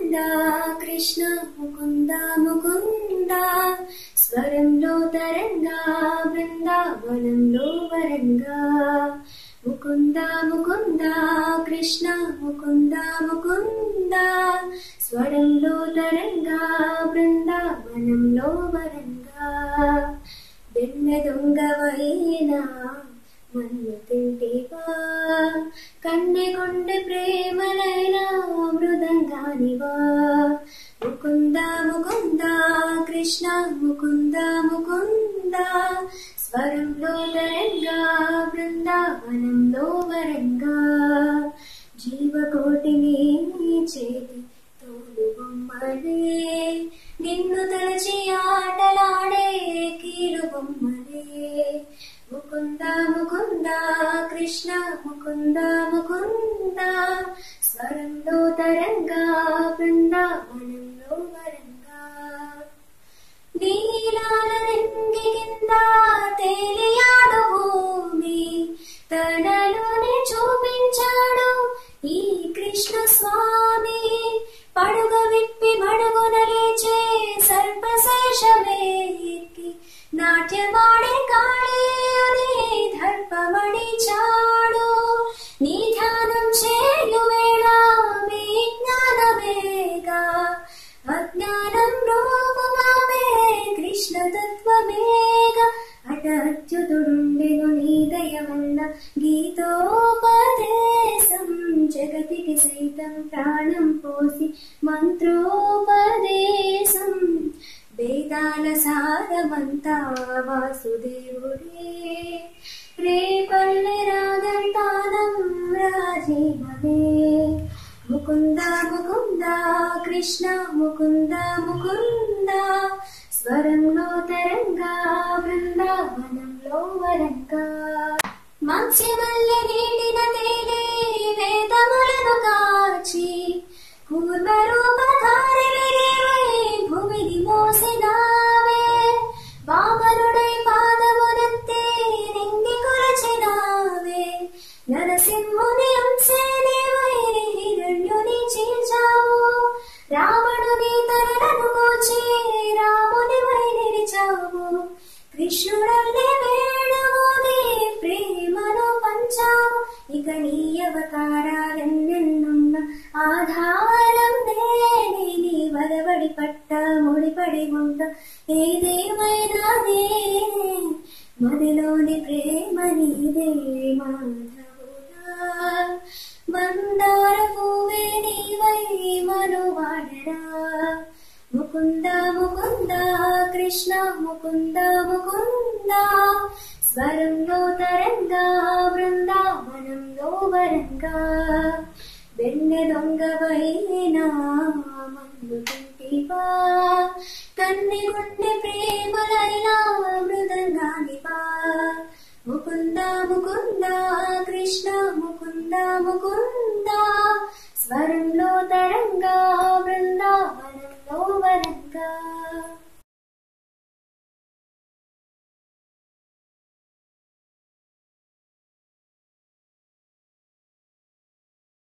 తరంగ కృష్ణ ముకుంద ముకుంద స్వరంలో తరంగా బృందావనంలో వరంగా ముకుంద ముకుంద కృష్ణ ముకుంద ముకుంద స్వరంలో తరంగా బృందావనంలో వరంగా వెన్న దొంగవైనా మన్ను తింటివా కన్నె గుండె ప్రేమలైనా మృదంగానివా ముకుంద ముకుంద కృష్ణ ముకుంద ముకుంద స్వరంలో తరంగా బృందావనంలో వరంగా జీవకోటిని చేతి తోడు బొమ్మలే నిన్ను తలచి ఆటలాడే కీలు బొమ్మలే ముకుంద ముకుంద కృష్ణ ముకుంద ముకుంద స్వరంలో తరంగా బృందావనంలో వరంగా నీలాల నింగి కింద తేలియాడు భూమి తనలోనే చూపించాడు ఈ కృష్ణ స్వామి పడుగ విప్పి మడుగున లేచే సర్పశేషమే ఎక్కి నాట్యమాడే కాళీయుని దర్పమణి చాడు నీ ధ్యానం చేయు వేళ మీ జ్ఞానమేగా అజ్ఞానం రూపమామే కృష్ణ తత్వమేగా అట అచ్యుతుడుండెను నీ దయ వల్ల గీతోపదేశం జగతికి సైతం ప్రాణం పోసి మంత్రోపదేశం వేదాల సారమంతా వాసుదేవుడే రేపల్లె రాగంతానం రాజీవమే ముకుంద ముకుంద కృష్ణ ముకుంద ముకుంద స్వరంలో తరంగా బృందావనంలో వరంగా మత్స్యమల్లె నీటిన తేలి వేదములను కాచి కూర్మరూపధారి భూమిని మోసినావే వామనుడై పాదమునెత్తి నింగి కొలచినావే నరసింహుని అంశే నీవై హిరణ్యుని చీల్చావు రావణుని తరలను కోచి రాముని వై నిలిచావు కృష్ణుడల్లే వేణువుని ప్రేమను పంచావు ఇక నీ అవతారాలెన్నెన్నున్న ఆధారం నేనే నీ వరవడి పట్ట ముడిపడి ఉంట ఏదేమైనా నేనే మదిలోని ప్రేమ నీదే మాధవుడా మందార పువ్వే నీవై మనువాడరా ముకుంద ముకుంద కృష్ణ ముకుంద ముకుంద స్వరంలో తరంగా బృందావనంలో వరంగా వెన్నె దొంగవైనా మన్ను తింటివా కన్నె గుండె ప్రేమలైనా మృదంగానివా ముకుంద ముకుంద కృష్ణ ముకుంద ముకుంద స్వరం